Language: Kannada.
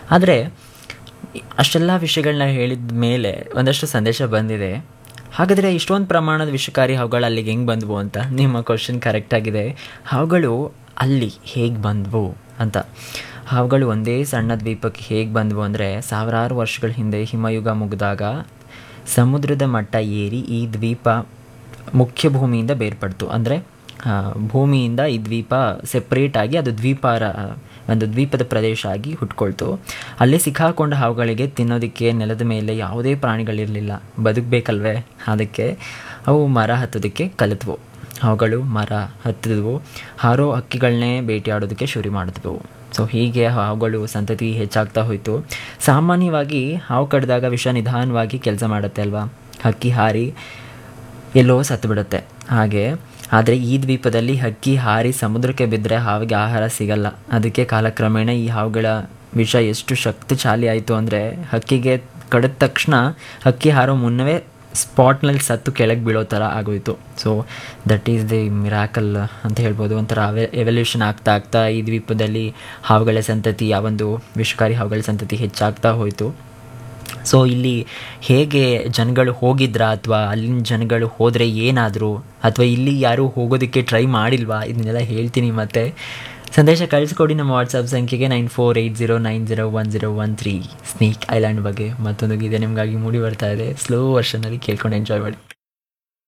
ಆದರೆ ಅಷ್ಟೆಲ್ಲ ವಿಷಯಗಳನ್ನ ಹೇಳಿದ ಮೇಲೆ ಒಂದಷ್ಟು ಸಂದೇಶ ಬಂದಿದೆ ಹಾಗಾದರೆ ಇಷ್ಟೊಂದು ಪ್ರಮಾಣದ ವಿಷಕಾರಿ ಹಾವುಗಳು ಅಲ್ಲಿಗೆ ಹೆಂಗೆ ಬಂದವು ಅಂತ ನಿಮ್ಮ ಕ್ವಶನ್ ಕರೆಕ್ಟಾಗಿದೆ ಹಾವುಗಳು ಅಲ್ಲಿ ಹೇಗೆ ಬಂದವು ಅಂತ ಹಾವುಗಳು ಒಂದೇ ಸಣ್ಣ ದ್ವೀಪಕ್ಕೆ ಹೇಗೆ ಬಂದವು ಅಂದರೆ ಸಾವಿರಾರು ವರ್ಷಗಳ ಹಿಂದೆ ಹಿಮಯುಗ ಮುಗಿದಾಗ ಸಮುದ್ರದ ಮಟ್ಟ ಏರಿ ಈ ದ್ವೀಪ ಮುಖ್ಯ ಭೂಮಿಯಿಂದ ಬೇರ್ಪಡ್ತು ಅಂದರೆ ಭೂಮಿಯಿಂದ ಈ ದ್ವೀಪ ಸೆಪ್ರೇಟ್ ಆಗಿ ಅದು ದ್ವೀಪಾರ ಒಂದು ದ್ವೀಪದ ಪ್ರದೇಶ ಆಗಿ ಹುಟ್ಕೊಳ್ತು ಅಲ್ಲಿ ಸಿಕ್ಕಾಕೊಂಡ ಹಾವುಗಳಿಗೆ ತಿನ್ನೋದಕ್ಕೆ ನೆಲದ ಮೇಲೆ ಯಾವುದೇ ಪ್ರಾಣಿಗಳಿರಲಿಲ್ಲ ಬದುಕಬೇಕಲ್ವೇ ಅದಕ್ಕೆ ಅವು ಮರ ಹತ್ತೋದಕ್ಕೆ ಕಲಿತ್ವು ಹಾವುಗಳು ಮರ ಹತ್ತಿದ್ವು ಹಾರೋ ಹಕ್ಕಿಗಳನ್ನೇ ಭೇಟಿಯಾಡೋದಕ್ಕೆ ಶುರು ಮಾಡಿದ್ವು ಸೊ ಹೀಗೆ ಹಾವುಗಳು ಸಂತತಿ ಹೆಚ್ಚಾಗ್ತಾ ಹೋಯಿತು ಸಾಮಾನ್ಯವಾಗಿ ಹಾವು ಕಡ್ದಾಗ ವಿಷ ನಿಧಾನವಾಗಿ ಕೆಲಸ ಮಾಡುತ್ತೆ ಅಲ್ವಾ ಹಕ್ಕಿ ಹಾರಿ ಎಲ್ಲೋ ಸತ್ತು ಬಿಡುತ್ತೆ ಹಾಗೆ ಆದರೆ ಈ ದ್ವೀಪದಲ್ಲಿ ಹಕ್ಕಿ ಹಾರಿ ಸಮುದ್ರಕ್ಕೆ ಬಿದ್ದರೆ ಹಾವಿಗೆ ಆಹಾರ ಸಿಗಲ್ಲ ಅದಕ್ಕೆ ಕಾಲಕ್ರಮೇಣ ಈ ಹಾವುಗಳ ವಿಷ ಎಷ್ಟು ಶಕ್ತಿಶಾಲಿ ಆಯಿತು ಅಂದರೆ ಹಕ್ಕಿಗೆ ಕಡಿದ ತಕ್ಷಣ ಹಕ್ಕಿ ಹಾರೋ ಮುನ್ನವೇ ಸ್ಪಾಟ್ನಲ್ಲಿ ಸತ್ತು ಕೆಳಗೆ ಬೀಳೋ ಥರ ಆಗೋಯಿತು so that is the miracle ಅಂತ ಹೇಳ್ಬೋದು ಒಂಥರ ಅವೆ ಎವಲ್ಯೂಷನ್ ಆಗ್ತಾ ಆಗ್ತಾ ಈ ದ್ವೀಪದಲ್ಲಿ ಹಾವುಗಳ ಸಂತತಿ ಆ ಒಂದು ವಿಷಕಾರಿ ಹಾವುಗಳ ಸಂತತಿ ಹೆಚ್ಚಾಗ್ತಾ ಹೋಯಿತು ಸೊ ಇಲ್ಲಿ ಹೇಗೆ ಜನಗಳು ಹೋಗಿದ್ರಾ ಅಥವಾ ಅಲ್ಲಿನ ಜನಗಳು ಹೋದರೆ ಏನಾದರೂ ಅಥವಾ ಇಲ್ಲಿ ಯಾರೂ ಹೋಗೋದಕ್ಕೆ ಟ್ರೈ ಮಾಡಿಲ್ವಾ ಇದನ್ನೆಲ್ಲ ಹೇಳ್ತೀನಿ ಮತ್ತೆ ಸಂದೇಶ ಕಳಿಸ್ಕೊಡಿ ನಮ್ಮ ವಾಟ್ಸಪ್ ಸಂಖ್ಯೆಗೆ nine four eight zero nine zero one zero one three snake island ಬಗ್ಗೆ ಮತ್ತೊಂದು ಗೀತೆ ನಿಮಗಾಗಿ ಮೂಡಿ ಬರ್ತಾ ಇದೆ ಸ್ಲೋ ವರ್ಷನಲ್ಲಿ ಕೇಳ್ಕೊಂಡು ಎಂಜಾಯ್ ಮಾಡಿ